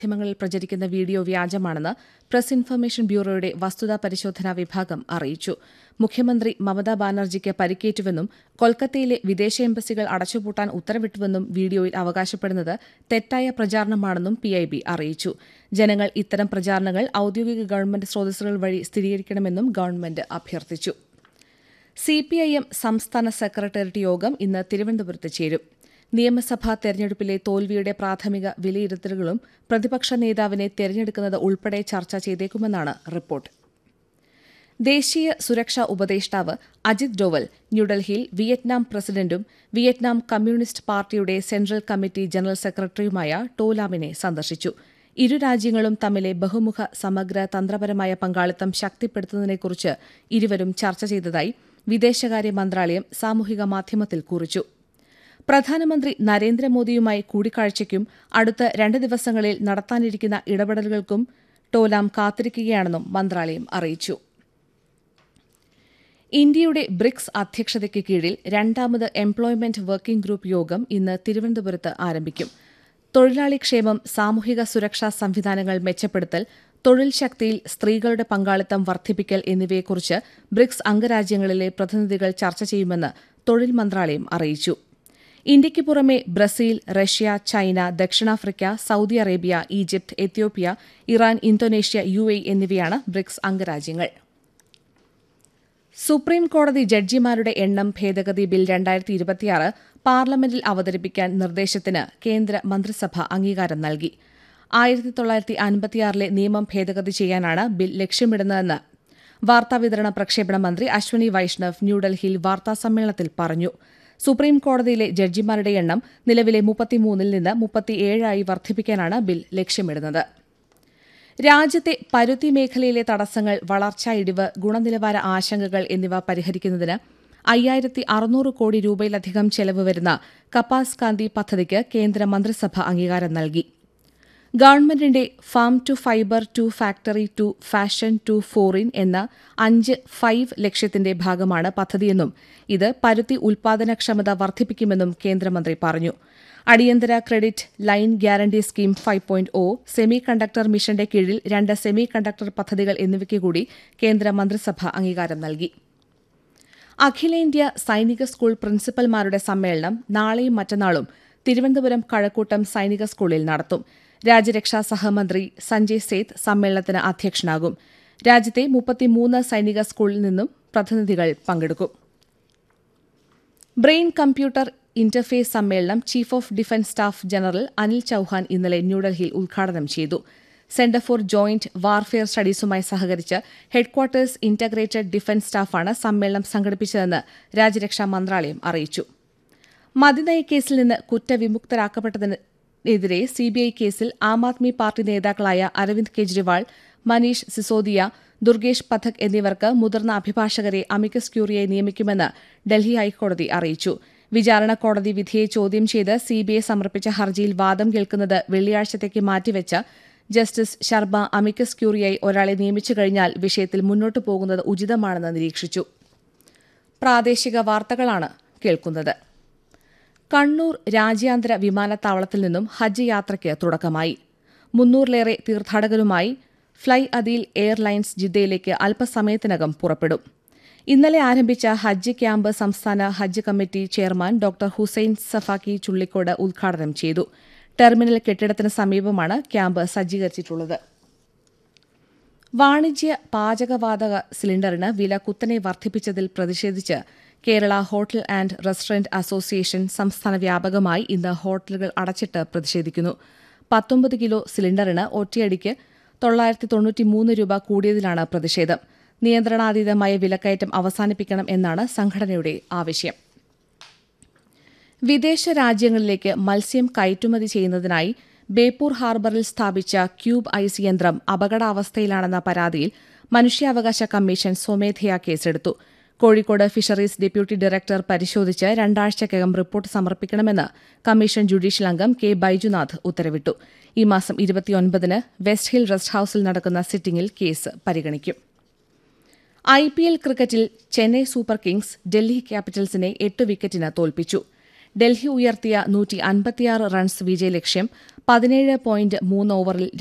മാധ്യമങ്ങളിൽ പ്രചരിക്കുന്ന വീഡിയോ വ്യാജമാണെന്ന് പ്രസ് ഇൻഫർമേഷൻ ബ്യൂറോയുടെ വസ്തുതാ പരിശോധനാ വിഭാഗം അറിയിച്ചു മുഖ്യമന്ത്രി മമതാ ബാനർജിക്ക് പരിക്കേറ്റുവെന്നും കൊൽക്കത്തയിലെ വിദേശ എംബസികൾ അടച്ചുപൂട്ടാൻ ഉത്തരവിട്ടുവെന്നും വീഡിയോയിൽ അവകാശപ്പെടുന്നത് തെറ്റായ പ്രചാരണമാണെന്നും പിഐബി അറിയിച്ചു ജനങ്ങൾ ഇത്തരം പ്രചാരണങ്ങൾ ഔദ്യോഗിക ഗവൺമെന്റ് സ്രോതസ്സുകൾ വഴി സ്ഥിരീകരിക്കണമെന്നും ഗവൺമെന്റ് അഭ്യർത്ഥിച്ചു സിപിഐഎം സംസ്ഥാന സെക്രട്ടേറിയറ്റ് യോഗം ഇന്ന് തിരുവനന്തപുരത്ത് ചേരും നിയമസഭാ തെരഞ്ഞെടുപ്പിലെ തോൽവിയുടെ പ്രാഥമിക വിലയിരുത്തലുകളും പ്രതിപക്ഷ നേതാവിനെ തെരഞ്ഞെടുക്കുന്നത് ഉൾപ്പെടെ ചർച്ച ചെയ്തേക്കുമെന്നാണ് റിപ്പോർട്ട് ദേശീയ സുരക്ഷാ ഉപദേഷ്ടാവ് അജിത് ഡോവൽ ന്യൂഡൽഹിയിൽ വിയറ്റ്നാം പ്രസിഡന്റും വിയറ്റ്നാം കമ്മ്യൂണിസ്റ്റ് പാർട്ടിയുടെ സെൻട്രൽ കമ്മിറ്റി ജനറൽ സെക്രട്ടറിയുമായ ടോലാമിനെ സന്ദർശിച്ചു ഇരു രാജ്യങ്ങളും തമ്മിലെ ബഹുമുഖ സമഗ്ര തന്ത്രപരമായ പങ്കാളിത്തം ശക്തിപ്പെടുത്തുന്നതിനെക്കുറിച്ച് ഇരുവരും ചർച്ച ചെയ്തതായി വിദേശകാര്യ മന്ത്രാലയം സാമൂഹിക മാധ്യമത്തിൽ കുറിച്ചു പ്രധാനമന്ത്രി നരേന്ദ്രമോദിയുമായി കൂടിക്കാഴ്ചയ്ക്കും അടുത്ത രണ്ട് ദിവസങ്ങളിൽ നടത്താനിരിക്കുന്ന ഇടപെടലുകൾക്കും ടോലാം കാത്തിരിക്കുകയാണെന്നും മന്ത്രാലയം അറിയിച്ചു ഇന്ത്യയുടെ ബ്രിക്സ് അധ്യക്ഷതയ്ക്ക് കീഴിൽ രണ്ടാമത് എംപ്ലോയ്മെന്റ് വർക്കിംഗ് ഗ്രൂപ്പ് യോഗം ഇന്ന് തിരുവനന്തപുരത്ത് ആരംഭിക്കും തൊഴിലാളി ക്ഷേമം സാമൂഹിക സുരക്ഷാ സംവിധാനങ്ങൾ മെച്ചപ്പെടുത്തൽ തൊഴിൽ ശക്തിയിൽ സ്ത്രീകളുടെ പങ്കാളിത്തം വർദ്ധിപ്പിക്കൽ എന്നിവയെക്കുറിച്ച് ബ്രിക്സ് അംഗരാജ്യങ്ങളിലെ പ്രതിനിധികൾ ചർച്ച ചെയ്യുമെന്ന് തൊഴിൽ മന്ത്രാലയം അറിയിച്ചു ഇന്ത്യയ്ക്ക് പുറമെ ബ്രസീൽ റഷ്യ ചൈന ദക്ഷിണാഫ്രിക്ക Saudi Arabia Egypt Ethiopia Iran Indonesia U A എന്നിവയാണ് ബ്രിക്സ് അംഗരാജ്യങ്ങൾ സുപ്രീം കോടതി ജഡ്ജിമാരുടെ എണ്ണം ഭേദഗതി ബിൽ രണ്ടായിരത്തി ഇരുപത്തിയാറ് പാർലമെന്റിൽ അവതരിപ്പിക്കാൻ നിർദ്ദേശത്തിന് കേന്ദ്ര മന്ത്രിസഭ അംഗീകാരം നൽകി ആയിരത്തി തൊള്ളായിരത്തി അൻപത്തിയാറിലെ നിയമം ഭേദഗതി ചെയ്യാനാണ് ബിൽ ലക്ഷ്യമിടുന്നതെന്ന് വാർത്താവിതരണ പ്രക്ഷേപണ മന്ത്രി അശ്വനി വൈഷ്ണവ് ന്യൂഡൽഹിയിൽ വാർത്താസമ്മേളനത്തിൽ പറഞ്ഞു സുപ്രീം കോടതിയിലെ ജഡ്ജിമാരുടെ എണ്ണം നിലവിലെ മുപ്പത്തിമൂന്നിൽ നിന്ന് മുപ്പത്തിയേഴായി വർദ്ധിപ്പിക്കാനാണ് ബിൽ ലക്ഷ്യമിടുന്നത് രാജ്യത്തെ പരുത്തി മേഖലയിലെ തടസ്സങ്ങൾ വളർച്ചാ ഇടിവ് ഗുണനിലവാര ആശങ്കകൾ എന്നിവ പരിഹരിക്കുന്നതിന് അയ്യായിരത്തി അറുന്നൂറ് കോടി രൂപയിലധികം ചെലവ് വരുന്ന കപ്പാസ് കാന്തി പദ്ധതിക്ക് കേന്ദ്ര മന്ത്രിസഭ അംഗീകാരം നൽകി ഗവൺമെന്റിന്റെ farm to fiber to factory to fashion to foreign എന്ന അഞ്ച് ഫൈവ് ലക്ഷ്യത്തിന്റെ ഭാഗമാണ് പദ്ധതിയെന്നും ഇത് പരുത്തി ഉൽപാദനക്ഷമത വർദ്ധിപ്പിക്കുമെന്നും കേന്ദ്രമന്ത്രി പറഞ്ഞു അടിയന്തര credit line guarantee scheme five point O semiconductor മിഷന്റെ കീഴിൽ രണ്ട് സെമി കണ്ടക്ടർ പദ്ധതികൾ എന്നിവയ്ക്ക് കൂടി കേന്ദ്ര മന്ത്രിസഭ അംഗീകാരം നൽകി അഖിലേന്ത്യാ സൈനിക സ്കൂൾ പ്രിൻസിപ്പൽമാരുടെ സമ്മേളനം നാളെയും മറ്റന്നാളും തിരുവനന്തപുരം കഴക്കൂട്ടം സൈനിക സ്കൂളിൽ നടത്തും രാജ്യരക്ഷാ സഹമന്ത്രി സഞ്ജയ് സേത്ത് സമ്മേളനത്തിന് അധ്യക്ഷനാകും രാജ്യത്തെ മുപ്പത്തിമൂന്ന് സൈനിക സ്കൂളിൽ നിന്നും പ്രതിനിധികൾ പങ്കെടുക്കും ബ്രെയിൻ കമ്പ്യൂട്ടർ ഇന്റർഫേസ് സമ്മേളനം chief of defence staff general Anil Chauhan ഇന്നലെ ന്യൂഡൽഹിയിൽ ഉദ്ഘാടനം ചെയ്തു സെന്റർ ഫോർ ജോയിന്റ് വാർഫെയർ സ്റ്റഡീസുമായി സഹകരിച്ച് ഹെഡ്ക്വാർട്ടേഴ്സ് ഇന്റഗ്രേറ്റഡ് ഡിഫൻസ് സ്റ്റാഫാണ് സമ്മേളനം സംഘടിപ്പിച്ചതെന്ന് രാജ്യരക്ഷാ മന്ത്രാലയം അറിയിച്ചു മതിനയക്കേസിൽ നിന്ന് കുറ്റവിമുക്തരാക്കപ്പെട്ടതിനെതിരെ സിബിഐ കേസിൽ ആം ആദ്മി പാർട്ടി നേതാക്കളായ അരവിന്ദ് കെജ്രിവാൾ മനീഷ് സിസോദിയ ദുർഗേഷ് പഥക് എന്നിവർക്ക് മുതിർന്ന അഭിഭാഷകരെ അമിക്കസ് ക്യൂറിയെ നിയമിക്കുമെന്ന് ഡൽഹി ഹൈക്കോടതി അറിയിച്ചു വിചാരണ കോടതി വിധിയെ ചോദ്യം ചെയ്ത് സിബിഐ സമർപ്പിച്ച ഹർജിയിൽ വാദം കേൾക്കുന്നത് വെള്ളിയാഴ്ചത്തേക്ക് മാറ്റിവെച്ച ജസ്റ്റിസ് ശർമ്മ അമിക്കസ് ക്യൂറിയായി ഒരാളെ നിയമിച്ചു കഴിഞ്ഞാൽ വിഷയത്തിൽ മുന്നോട്ടു പോകുന്നത് ഉചിതമാണെന്ന് നിരീക്ഷിച്ചു പ്രാദേശിക വാർത്തകളാണ് കേൾക്കുന്നത് കണ്ണൂർ രാജ്യാന്തര വിമാനത്താവളത്തിൽ നിന്നും ഹജ്ജ് യാത്രയ്ക്ക് തുടക്കമായി മുന്നൂറിലേറെ തീർത്ഥാടകരുമായി ഫ്ലൈ അദീൽ എയർലൈൻസ് ജിദ്ദയിലേക്ക് അല്പസമയത്തിനകം പുറപ്പെടും ഇന്നലെ ആരംഭിച്ച ഹജ്ജ് ക്യാമ്പ് സംസ്ഥാന ഹജ്ജ് കമ്മിറ്റി ചെയർമാൻ ഡോക്ടർ ഹുസൈൻ സഫാക്കി ചുള്ളിക്കോട് ഉദ്ഘാടനം ചെയ്തു ടെർമിനൽ കെട്ടിടത്തിന് സമീപമാണ് ക്യാമ്പ് സജ്ജീകരിച്ചിട്ടുള്ളത് വാണിജ്യ പാചകവാതക സിലിണ്ടറിന് വില കുത്തനെ വർദ്ധിപ്പിച്ചതിൽ പ്രതിഷേധിച്ച് Kerala hotel and restaurant association സംസ്ഥാന വ്യാപകമായി ഇന്ന് ഹോട്ടലുകൾ അടച്ചിട്ട് പ്രതിഷേധിക്കുന്നു പത്തൊമ്പത് കിലോ സിലിണ്ടറിന് ഒറ്റയടിക്ക് തൊള്ളായിരത്തി തൊണ്ണൂറ്റിമൂന്ന് രൂപ കൂടിയതിലാണ് പ്രതിഷേധം നിയന്ത്രണാതീതമായ വിലക്കയറ്റം അവസാനിപ്പിക്കണം എന്നാണ് സംഘടനയുടെ ആവശ്യം വിദേശ രാജ്യങ്ങളിലേക്ക് മത്സ്യം കയറ്റുമതി ചെയ്യുന്നതിനായി ബേപ്പൂർ ഹാർബറിൽ സ്ഥാപിച്ച ക്യൂബ് ഐസ് യന്ത്രം അപകടാവസ്ഥയിലാണെന്ന പരാതിയിൽ മനുഷ്യാവകാശ കമ്മീഷൻ സ്വമേധയാ കേസെടുത്തു കോഴിക്കോട് ഫിഷറീസ് ഡെപ്യൂട്ടി ഡയറക്ടർ പരിശോധിച്ച് രണ്ടാഴ്ചക്കകം റിപ്പോർട്ട് സമർപ്പിക്കണമെന്ന് കമ്മീഷൻ ജുഡീഷ്യൽ അംഗം കെ ബൈജുനാഥ് ഉത്തരവിട്ടു ഈ മാസം ഇരുപത്തിയൊൻപതിന് വെസ്റ്റ് ഹിൽ റെസ്റ്റ് ഹൌസിൽ നടക്കുന്ന സിറ്റിംഗിൽ കേസ് പരിഗണിക്കും ഐ പി എൽ ക്രിക്കറ്റിൽ ചെന്നൈ സൂപ്പർ കിങ്സ് ഡൽഹി ക്യാപിറ്റൽസിനെ എട്ട് വിക്കറ്റിന് തോൽപ്പിച്ചു ഡൽഹി ഉയർത്തിയ നൂറ്റി അൻപത്തിയാറ് റൺസ് വിജയലക്ഷ്യം പതിനേഴ് പോയിന്റ് മൂന്ന് ഓവറിൽ